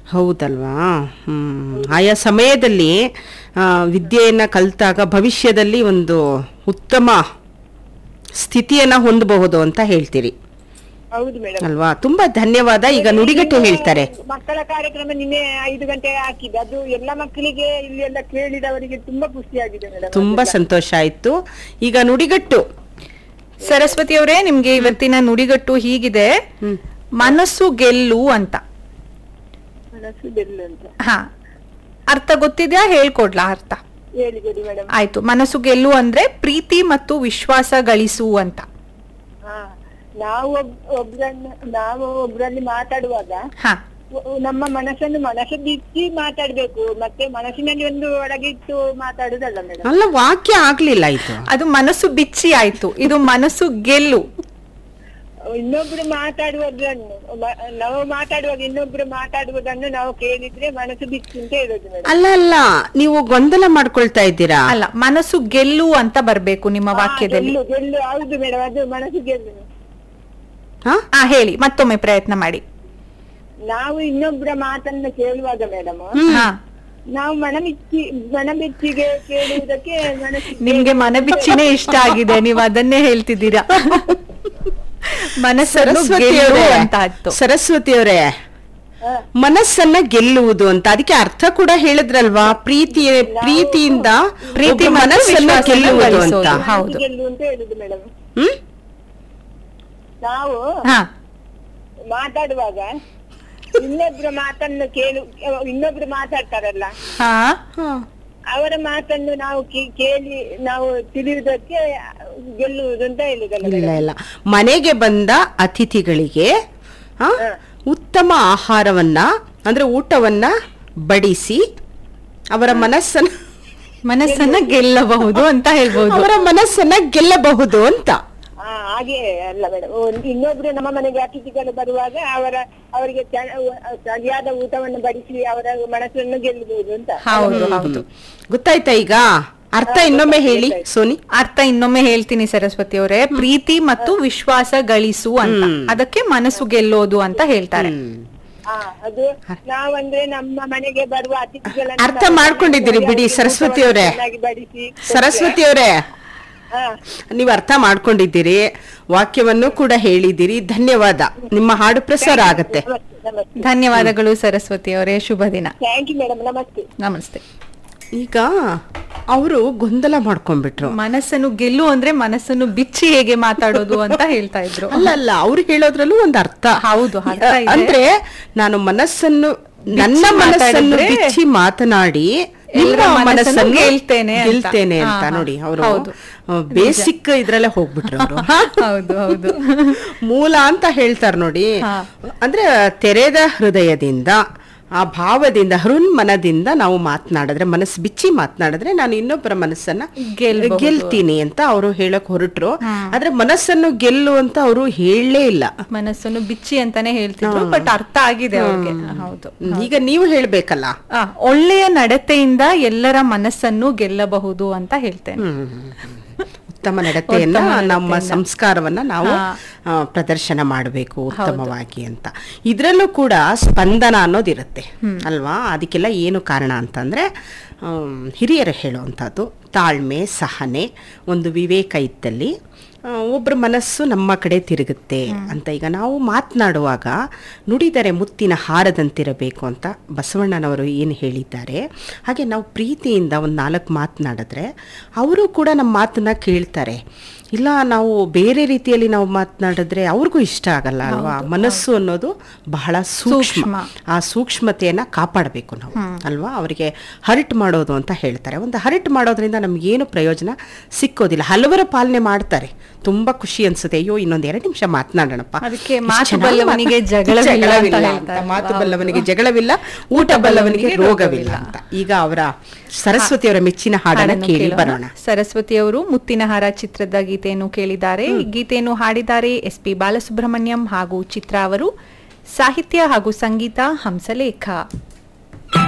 ಹೌದಲ್ವಾ ಹ್ಮ್ ಆಯಾ ಸಮಯದಲ್ಲಿ ಆ, ವಿದ್ಯೆಯನ್ನ ಕಲಿತಾಗ ಭವಿಷ್ಯದಲ್ಲಿ ಒಂದು ಉತ್ತಮ ಸ್ಥಿತಿಯನ್ನ ಹೊಂದಬಹುದು ಅಂತ ಹೇಳ್ತೀರಿ ಹೌದು ಮೇಡಮ್ ಅಲ್ವಾ ತುಂಬಾ ಧನ್ಯವಾದ ಈಗ ನುಡಿಗಟ್ಟು ಹೇಳ್ತಾರೆ ಮಕ್ಕಳ ಕಾರ್ಯಕ್ರಮ ನಿನ್ನೆ ಐದು ಗಂಟೆ ಹಾಕಿದ್ದು ಅದು ಎಲ್ಲ ಮಕ್ಕಳಿಗೆ ಇಲ್ಲಿ ಎಲ್ಲ ಕೇಳಿದವರಿಗೆ ತುಂಬಾ ಖುಷಿಯಾಗಿದೆ ಮೇಡಮ್ ತುಂಬಾ ಸಂತೋಷ ಆಯ್ತು ಈಗ ನುಡಿಗಟ್ಟು ಸರಸ್ವತಿ ಅವರೇ ನಿಮ್ಗೆ ಇವತ್ತಿನ ನುಡಿಗಟ್ಟು ಹೀಗಿದೆ ಹ್ಮ್. ಮನಸ್ಸು ಗೆಲ್ಲು ಅಂತ ಮನಸ್ಸು ಬೆಲ್ಲು ಅಂತ ಹಾ ಅರ್ಥ ಗೊತ್ತಿದ್ಯಾ ಹೇಳ್ಕೊಡ್ಲಾ ಅರ್ಥ ಹೇಳಿ ಕೊಡಿ ಮೇಡಮ್ ಆಯ್ತು ಮನಸ್ಸು ಗೆಲ್ಲು ಅಂದ್ರೆ ಪ್ರೀತಿ ಮತ್ತು ವಿಶ್ವಾಸ ಗಳಿಸು ಅಂತ ಹಾ ನಾವು ಒಬ್- ಒಬ್ರನ್ನ ನಾವು ಒಬ್ರಲ್ಲಿ ಮಾತಾಡುವಾಗ ಹಾ ಒ- ನಮ್ಮ ಮನಸ್ಸನ್ನು ಮನಸ್ಸು ಬಿಚ್ಚಿ ಮಾತಾಡ್ಬೇಕು ಮತ್ತೆ ಮನಸ್ಸಿನಲ್ಲಿ ಒಂದು ಒಳಗಿಟ್ಟು ಮಾತಾಡುದಲ್ಲ ಮೇಡಮ್ ಅಲ್ಲ ವಾಕ್ಯ ಆಗ್ಲಿಲ್ಲ ಇದು ಅದು ಮನಸ್ಸು ಬಿಚ್ಚಿ ಆಯ್ತು ಇದು ಮನಸ್ಸು ಗೆಲ್ಲು ಇನ್ನೊಬ್ರು ಮಾತಾಡುವುದನ್ನು ಮ- ನಾವು ಮಾತಾಡುವಾಗ ಇನ್ನೊಬ್ರು ಮಾತಾಡುವುದನ್ನು ನಾವು ಕೇಳಿದ್ರೆ ಮನಸ್ಸು ಬಿಚ್ಚಿ ಅಂತ ಹೇಳೋದು ಮೇಡಮ್ ಅಲ್ಲ ಅಲ್ಲ ನೀವು ಗೊಂದಲ ಮಾಡ್ಕೊಳ್ತಾ ಇದ್ದೀರಾ ಅಲ್ಲ ಮನಸ್ಸು ಗೆಲ್ಲು ಅಂತ ಬರ್ಬೇಕು ನಿಮ್ಮ ವಾಕ್ಯದಲ್ಲಿ ಗೆಲ್ಲು ಗೆಲ್ಲು ಹೌದು ಮೇಡಮ್ ಅದು ಮನಸ್ಸು ಗೆಲ್ಲು ಹಾ ಆ ಹೇಳಿ ಮತ್ತೊಮ್ಮೆ ಪ್ರಯತ್ನ ಮಾಡಿ ನಾವು ಇನ್ನೊಬ್ಬರ ಮಾತನ್ನ ಕೇಳುವಾಗ ಮೇಡಮ್ ಹಾ ನಾವು ಮನ ಬಿಚ್ಚಿ ಮನ ಬಿಚ್ಚಿಗೆ ಕೇಳುವುದಕ್ಕೆ ಮನಸ್ಸು ನಿಮ್ಗೆ ಮನಬಿಚ್ಚಿನೇ ಇಷ್ಟ ಆಗಿದೆ ನೀವು ಅದನ್ನೇ ಹೇಳ್ತಿದ್ದೀರಾ ಮನಸ್ಸನ್ನು ಸರಸ್ವತಿ ಗೆಲ್ಲು ಅವರೇ ಅಂತ ಆಯ್ತು ಸರಸ್ವತಿ ಅವರೇ ಹಾ. ಮನಸ್ಸನ್ನ ಗೆಲ್ಲುವುದು ಅಂತ ಅದಕ್ಕೆ ಅರ್ಥ ಕೂಡ ಹೇಳಿದ್ರಲ್ವಾ ಪ್ರೀತಿ ಪ್ರೀತಿಯಿಂದ ಪ್ರೀತಿ ಒಬ್ಬ ಮತ್ತು ಮನಸ್ಸನ್ನ ವಿಶ್ವಾಸನ ಗೆಲ್ಲುವುದು ಅಂತ ಗಳಿಸೋದು. ಮನಸ್ಸು ಹೌದು. ಗೆಲ್ಲು ಅಂತ ಹೇಳುದು ಮೇಡಮ್ ಹ್ಮ್ ನಾವು ಹಾ ಮಾತಾಡುವಾಗ ಇನ್ನೊಬ್ರ ಮಾತನ್ನು ಕೇಳು ಇನ್ನೊಬ್ರು ಮಾತಾಡ್ತಾರಲ್ಲ ಹಾ ಅವರ ಮಾತನ್ನು ನಾವು ಕೇ- ಕೇಳಿ ನಾವು ತಿಳಿಯುವುದಕ್ಕೆ ಗೆಲ್ಲುವುದು ಅಂತ ಹೇಳುದಲ್ಲ ಇಲ್ಲ ಇಲ್ಲ ಮನೆಗೆ ಬಂದ ಅತಿಥಿಗಳಿಗೆ ಆ, ಉತ್ತಮ ಆಹಾರವನ್ನ ಅಂದ್ರೆ ಊಟವನ್ನ ಬಡಿಸಿ ಅವರ ಮನಸ್ಸನ್ನ ಮನಸ್ಸನ್ನ ಗೆಲ್ಲಬಹುದು ಅಂತ ಹೇಳ್ಬಹುದು ಅವರ ಮನಸ್ಸನ್ನ ಗೆಲ್ಲಬಹುದು ಅಂತ ಹಾ ಹಾಗೆ ಅಲ್ಲ ಮೇಡಮ್ ಇನ್ನೊಬ್ರು ನಮ್ಮ ಮನೆಗೆ ಅತಿಥಿಗಳು ಬರುವಾಗ ಅವರ ಅವರಿಗೆ ಚ- ಸರಿಯಾದ ಊಟವನ್ನು ಬಡಿಸಿ ಅವರ ಮನಸ್ಸನ್ನು ಗೆಲ್ಲಬಹುದು ಅಂತ ಹೌದು ಹೌದು ಗೊತ್ತಾಯ್ತಾ ಈಗ ಅರ್ಥ ಇನ್ನೊಮ್ಮೆ ಹೇಳಿ ಸೋನಿ ಅರ್ಥ ಇನ್ನೊಮ್ಮೆ ಹೇಳ್ತೀನಿ ಸರಸ್ವತಿ ಅವರೇ ಪ್ರೀತಿ ಮತ್ತು ವಿಶ್ವಾಸ ಗಳಿಸು ಅಂತ ಅದಕ್ಕೆ ಮನಸ್ಸು ಗೆಲ್ಲೋದು ಅಂತ ಹೇಳ್ತಾರೆ ಹಾ ಅದು ನಾವಂದ್ರೆ ನಮ್ಮ ಮನೆಗೆ ಬರುವ ಅತಿಥಿಗಳನ್ನ ಅರ್ಥ ಮಾಡ್ಕೊಂಡಿದ್ದೀರಿ ಬಿಡಿ, ಸರಸ್ವತಿ ಅವ್ರೆ. ಚೆನ್ನಾಗಿ ಬಡಿಸಿ ಸರಸ್ವತಿ ಅವರೇ ಹಾ ನೀವು ಅರ್ಥ ಮಾಡ್ಕೊಂಡಿದ್ದೀರಿ ವಾಕ್ಯವನ್ನು ಕೂಡ ಹೇಳಿದ್ದೀರಿ ಧನ್ಯವಾದ ನಿಮ್ಮ ಹಾಡು ಪ್ರಸಾರ ಆಗತ್ತೆ ನಮಸ್ತೆ ನಮಸ್ತೆ ಧನ್ಯವಾದಗಳು ಸರಸ್ವತಿ ಅವರೇ ಶುಭ ದಿನ ಥ್ಯಾಂಕ್ ಯು ಮೇಡಮ್ ನಮಸ್ತೆ ನಮಸ್ತೆ ಈಗ ಅವರು ಗೊಂದಲ ಮಾಡ್ಕೊಂಡ್ಬಿಟ್ರು ಮನಸ್ಸನ್ನು ಗೆಲ್ಲು ಅಂದ್ರೆ ಮನಸ್ಸನ್ನು ಬಿಚ್ಚಿ ಹೇಗೆ ಮಾತಾಡೋದು ಅಂತ ಹೇಳ್ತಾ ಇದ್ರು ಅಲ್ಲ ಅಲ್ಲ ಅವ್ರು ಹೇಳೋದ್ರಲ್ಲೂ ಒಂದು ಅರ್ಥ ಹೌದು, ಅರ್ಥ ಇದೆ. ಅಂದ್ರೆ ನಾನು ಮನಸ್ಸನ್ನು ನನ್ನ ಮನಸ್ಸನ್ನು ಮಾತಾಡಿದ್ರೆ ಬಿಚ್ಚಿ ಮಾತನಾಡಿ ಎಲ್ಲರ ನಿಮ್ಮ ಮನಸ್ಸನ್ನು ಮನಸ್ಸನ್ನು ಗೆಲ್ತೇನೆ ಅಂತ. ಗೆಲ್ತೇನೆ ಅಂತ ಹಾ, ಹಾ. ನೋಡಿ ಅವರು ಹೌದು. ಬೇಸಿಕ್ ಇದ್ರಲ್ಲೇ ಹೋಗ್ಬಿಟ್ರು ಅವರು ಹೌದು ಹೌದು ಮೂಲ ಅಂತ ಹೇಳ್ತಾರೆ ನೋಡಿ ಹಾ. ಅಂದ್ರೆ ತೆರೆದ ಹೃದಯದಿಂದ ಆ ಭಾವದಿಂದ ಹೃನ್ಮನದಿಂದ ನಾವು ಮಾತನಾಡಿದ್ರೆ ಮನಸ್ಸು ಬಿಚ್ಚಿ ಮಾತನಾಡಿದ್ರೆ ನಾನು ಇನ್ನೊಬ್ಬರ ಮನಸ್ಸನ್ನ ಗೆಲ್ಬಹುದು. ಗೆಲ್ತೀನಿ ಅಂತ ಅವರು ಹೇಳಕ್ ಹೊರಟ್ರು ಆದ್ರೆ ಮನಸ್ಸನ್ನು ಗೆಲ್ಲು ಅಂತ ಅವರು ಹೇಳಲೇ ಇಲ್ಲ ಮನಸ್ಸನ್ನು ಬಿಚ್ಚಿ ಅಂತಾನೆ ಹೇಳ್ತಿದ್ರು ಬಟ್ ಅರ್ಥ ಆಗಿದೆ ಅವ್ರಿಗೆ ಹೌದು ಈಗ ನೀವು ಹೇಳ್ಬೇಕಲ್ಲ ಆ, ಒಳ್ಳೆಯ ನಡತೆಯಿಂದ ಎಲ್ಲರ ಮನಸ್ಸನ್ನು ಗೆಲ್ಲಬಹುದು ಅಂತ ಹೇಳ್ತೇನೆ ಉತ್ತಮ ನಡತೆಯನ್ನ ಉತ್ತಮ ನಮ್ಮ ನಡತೆಯನ್ನ. ಸಂಸ್ಕಾರವನ್ನ ನಾವು ಹಾ. ಆ, ಪ್ರದರ್ಶನ ಮಾಡಬೇಕು ಉತ್ತಮವಾಗಿ ಅಂತ ಇದ್ರಲ್ಲೂ ಕೂಡ ಸ್ಪಂದನ ಅನ್ನೋದಿರುತ್ತೆ ಅಲ್ವಾ ಅದಕ್ಕೆಲ್ಲ ಏನು ಕಾರಣ ಅಂತಂದ್ರೆ ಆಮ್, ಹಿರಿಯರು ಹೇಳುವಂಥದ್ದು ತಾಳ್ಮೆ ಸಹನೆ ಒಂದು ವಿವೇಕ ಇದ್ದಲ್ಲಿ ಆ, ಒಬ್ಬರ ಮನಸ್ಸು ನಮ್ಮ ಕಡೆ ತಿರುಗುತ್ತೆ ಅಂತ ಈಗ ನಾವು ಮಾತನಾಡುವಾಗ ನುಡಿದರೆ ಮುತ್ತಿನ ಹಾರದಂತಿರಬೇಕು ಅಂತ ಬಸವಣ್ಣನವರು ಏನು ಹೇಳಿದ್ದಾರೆ ಹಾಗೆ ನಾವು ಪ್ರೀತಿಯಿಂದ ಒಂದು ನಾಲ್ಕು ಮಾತನಾಡಿದ್ರೆ ಅವರು ಕೂಡ ನಮ್ಮ ಮಾತನ್ನ ಕೇಳ್ತಾರೆ ಇಲ್ಲ ನಾವು ಬೇರೆ ರೀತಿಯಲ್ಲಿ ನಾವು ಮಾತನಾಡಿದ್ರೆ ಅವ್ರಿಗೂ ಇಷ್ಟ ಆಗಲ್ಲ ಅಲ್ವಾ ಮನಸ್ಸು ಅನ್ನೋದು ಬಹಳ ಸೂಕ್ಷ್ಮ ಸೂಕ್ಷ್ಮ. ಆ ಸೂಕ್ಷ್ಮತೆಯನ್ನ ಕಾಪಾಡಬೇಕು ನಾವು ಅಲ್ವಾ ಅವರಿಗೆ ಹರ್ಟ್ ಮಾಡೋದು ಅಂತ ಹೇಳ್ತಾರೆ ಒಂದು ಹರ್ಟ್ ಮಾಡೋದ್ರಿಂದ ನಮ್ಗೇನು ಪ್ರಯೋಜನ ಸಿಕ್ಕೋದಿಲ್ಲ ಹಲವರ ಪಾಲನೆ ಮಾಡ್ತಾರೆ ತುಂಬಾ ಖುಷಿ ಅನ್ಸುತ್ತೆ ಅಯ್ಯೋ ಇನ್ನೊಂದ್ ಎರಡು ನಿಮಿಷ ಮಾತನಾಡೋಣಪ್ಪ ಅದಕ್ಕೆ ಇಷ್ಟ್ ಮಾತು ಚೆನ್ನಾಗಿ ಬಲ್ಲವನಿಗೆ ಮಾತಾಡ್- ಜಗಳವಿಲ್ಲ ಅಂತ ಜಗಳವಿಲ್ಲ ಅಂತ. ಹೇಳ್ತಾರೆ. ಮಾತು ಹೌದು. ಬಲ್ಲವನಿಗೆ ಜಗಳವಿಲ್ಲ ಊಟ ಬಲ್ಲವನಿಗೆ ರೋಗವಿಲ್ಲ ಅಂತ ಈಗ ಅವರ ಸರಸ್ವತಿ ಅವರ ಮೆಚ್ಚಿನ ಹಾಡನ್ನ ಹಾಡನ್ನು ಕೇಳಿ ಕೇಳೋಣ. ಬರೋಣ ಸರಸ್ವತಿ ಅವರು ಮುತ್ತಿನ ಹಾರ ಚಿತ್ರದ ಗೀತೆಯನ್ನು ಕೇಳಿದ್ದಾರೆ ಈ ಗೀತೆಯನ್ನು ಹಾಡಿದ್ದಾರೆ ಎಸ್ ಪಿ ಬಾಲಸುಬ್ರಹ್ಮಣ್ಯಂ ಹಾಗೂ ಚಿತ್ರ ಅವರು ಸಾಹಿತ್ಯ ಹಾಗೂ ಸಂಗೀತ ಹಂಸಲೇಖ